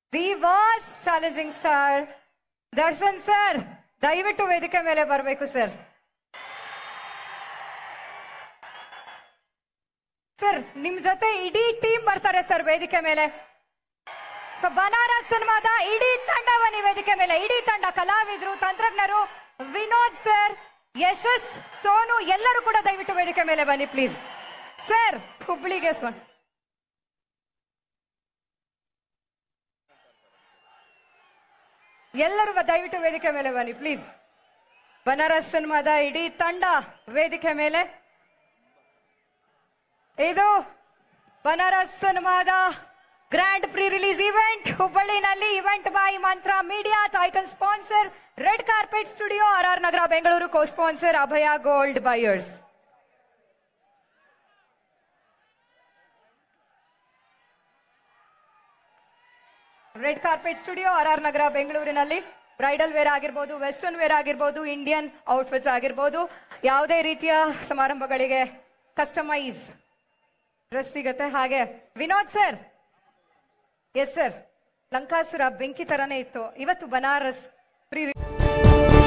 the boss challenging star Darshan sir ದಯವಿಟ್ಟು ವೇದಿಕೆ ಮೇಲೆ ಬರಬೇಕು ಸರ್ ಸರ್ ನಿಮ್ ಜೊತೆ ಇಡೀ ಟೀಮ್ ಬರ್ತಾರೆ ಸರ್ ವೇದಿಕೆ ಮೇಲೆ ಸೊ ಬನಾರಸ್ ಸಿನಿಮಾದ ಇಡೀ ತಂಡ ಬನ್ನಿ ವೇದಿಕೆ ಮೇಲೆ ಇಡೀ ತಂಡ ಕಲಾವಿದರು ತಂತ್ರಜ್ಞರು ವಿನೋದ್ ಸರ್ ಯಶಸ್ ಸೋನು ಎಲ್ಲರೂ ಕೂಡ ದಯವಿಟ್ಟು ವೇದಿಕೆ ಮೇಲೆ ಬನ್ನಿ ಪ್ಲೀಸ್ ಸರ್ ಹುಬ್ಳಿಗೆ ಸೋನ್ ಎಲ್ಲರೂ ಬ- ದಯವಿಟ್ಟು ವೇದಿಕೆ ಮೇಲೆ ಬನ್ನಿ ಪ್ಲೀಸ್ ಬನಾರಸ್ ಸಿನಿಮಾದ ಇಡೀ ತಂಡ ವೇದಿಕೆ ಮೇಲೆ ಇದು ಬನಾರಸ್ ಸಿನಿಮಾದ ಗ್ರ್ಯಾಂಡ್ ಪ್ರೀ ರಿಲೀಸ್ ಇವೆಂಟ್ ಹುಬ್ಬಳ್ಳಿನಲ್ಲಿ event by Mantra media title sponsor red carpet studio R R Nagar Bengaluru co sponsor Abhaya gold buyers red carpet studio R R Nagar ಬೆಂಗಳೂರಿನಲ್ಲಿ ಬ್ರೈಡಲ್ ವೇರ್ ಆಗಿರ್ಬೋದು ವೆಸ್ಟರ್ನ್ ವೇರ್ ಆಗಿರ್ಬೋದು ಇಂಡಿಯನ್ ಔಟ್ಫಿಟ್ಸ್ ಆಗಿರ್ಬೋದು ಯಾವುದೇ ರೀತಿಯ ಸಮಾರಂಭಗಳಿಗೆ ಕಸ್ಟಮೈಸ್ ಡ್ರೆಸ್ ಸಿಗತ್ತೆ ಹಾಗೆ Vinod sir yes sir Lankasura ಬೆಂಕಿ ತರನೇ ಇತ್ತು ಇವತ್ತು ಬನಾರಸ್ ಪ್ರೀ